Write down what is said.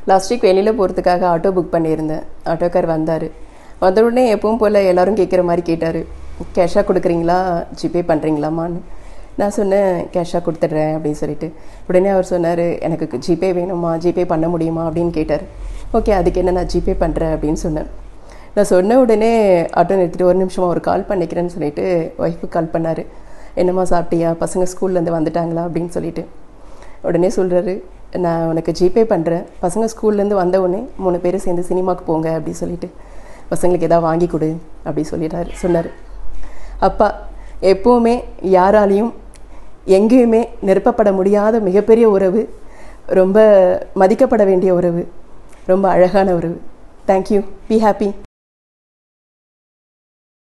last week வெளியில் போகிறதுக்காக auto book பண்ணியிருந்தேன் ஆட்டோக்கார் வந்தார் வந்த உடனே எப்பவும் போல் எல்லாரும் கேட்குற மாதிரி கேட்டார் கேஷாக கொடுக்குறீங்களா ஜிபே பண்ணுறீங்களாமான்னு நான் சொன்னேன் கேஷாக கொடுத்துட்றேன் அப்படின்னு சொல்லிட்டு உடனே அவர் சொன்னார் எனக்கு ஜிபே வேணுமா ஜிபே பண்ண முடியுமா அப்படின்னு கேட்டார் ஓகே அதுக்கு என்ன நான் ஜிபே பண்ணுறேன் அப்படின்னு சொன்னேன் நான் சொன்ன உடனே ஆட்டோ நிறுத்திட்டு ஒரு நிமிஷமா ஒரு கால் பண்ணிக்கிறேன்னு சொல்லிட்டு ஒய்ஃபுக்கு கால் பண்ணார் என்னம்மா சாப்பிட்டியா பசங்க ஸ்கூல்லேருந்து வந்துட்டாங்களா அப்படின்னு சொல்லிட்டு உடனே சொல்கிறாரு நான் உனக்கு ஜிபே பண்ணுறேன் பசங்க ஸ்கூல்லேருந்து வந்த உடனே மூணு பேரும் சேர்ந்து சினிமாவுக்கு போங்க அப்படி சொல்லிட்டு பசங்களுக்கு எதாவது வாங்கி கொடு அப்படி சொல்லிட்டாரு சொன்னார் அப்பா எப்போவுமே யாராலையும் எங்கேயுமே நிரப்பப்பட முடியாத மிகப்பெரிய உறவு ரொம்ப மதிக்கப்பட வேண்டிய உறவு ரொம்ப அழகான உறவு தேங்க்யூ பி ஹாப்பி